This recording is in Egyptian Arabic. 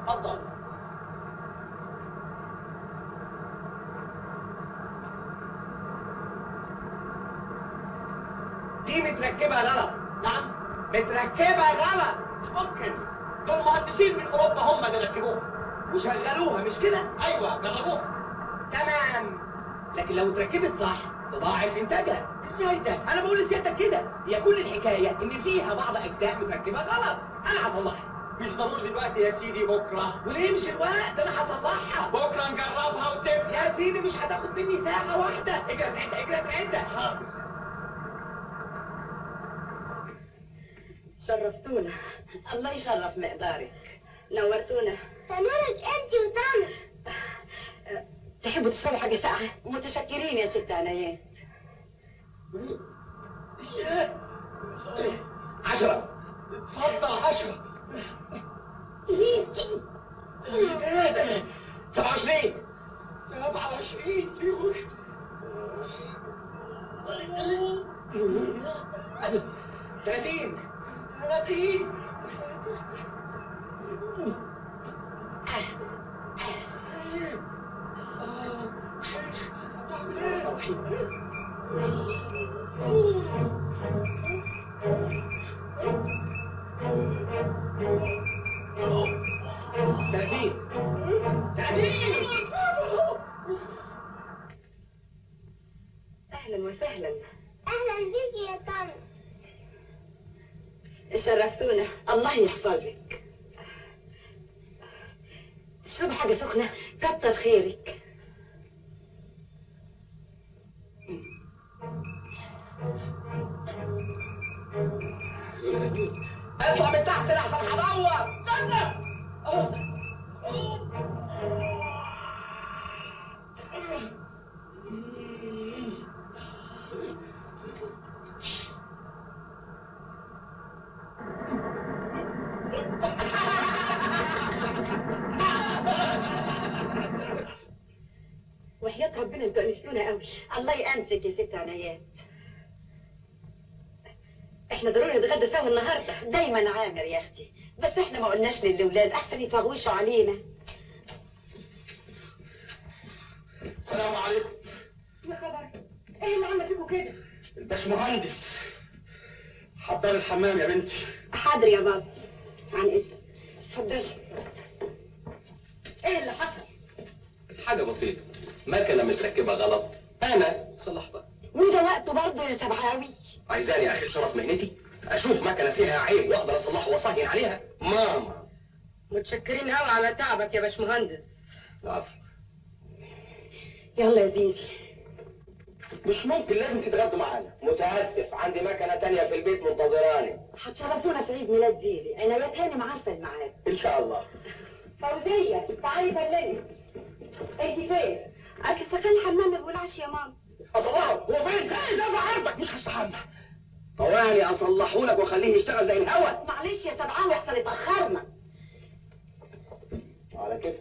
اتفضل دي متركبه غلط نعم متركبه غلط مش ممكن دول مهندسين من اوروبا هم اللي ركبوها وشغلوها مش كده ايوه جربوها تمام لكن لو اتركبت صح تضاعف انتاجها ازاي ده انا بقول لسيادتك كده هي كل الحكايه ان فيها بعض اجزاء متركبه غلط انا هصلحها مش ضروري دلوقتي يا سيدي بكره وليه مش الوقت انا هصلحها بكره نجربها وتبقى يا سيدي مش هتاخد مني ساعه واحده اجري عده اجري عده حاضر شرفتونا الله يشرف مقدارك نورتونا تنورك انت وطنط تحبوا تشربوا حاجة ساقعة؟ متشكرين يا ست عنايات عشرة اتفضل عشرة سبعة وعشرين سبعة وعشرين يقول ثلاثين ثلاثين ثلاثين ثلاثين أهلا وسهلا اهلا بيك يا طنط شرفتونا الله يحفظك اشربوا حاجة سخنة كتر خيرك اطلع من تحت لحظة هدور استنى وحياة ربنا انتوا انستونا قوي الله يأنسك يا ست عنايات احنا ضروري نتغدى سوا النهارده دايما عامر يا اختي بس احنا ما قلناش للاولاد احسن يفغوشوا علينا السلام عليكم يا خبر ايه اللي عمل فيكم كده الباشمهندس حضر الحمام يا بنتي حاضر يا بابا عن اذنك اتفضلي ايه اللي حصل حاجة بسيطة مكنة متركبة غلط أنا صلحتها وده وقته برضه يا سبعاوي عايزاني أخي شرف مهنتي أشوف مكنة فيها عيب وأقدر أصلحها وأصهين عليها ماما متشكرين قوي على تعبك يا باشمهندس العفو يلا يا زيزي مش ممكن لازم تتغدوا معانا متأسف عندي مكنة تانية في البيت منتظراني هتشرفونا في عيد ميلاد زيزي عنايات هانم عارفه الميعاد إن شاء الله فوزيه تعالي بلغي انت فين؟ اصل سكن حمام الولعش يا ماما أصلحه هو فين؟ ده في عرضك مش هستحمل طوالي أصلحه لك وأخليه يشتغل زي الهوا معلش يا سبعاوي احسن اتاخرنا على كيف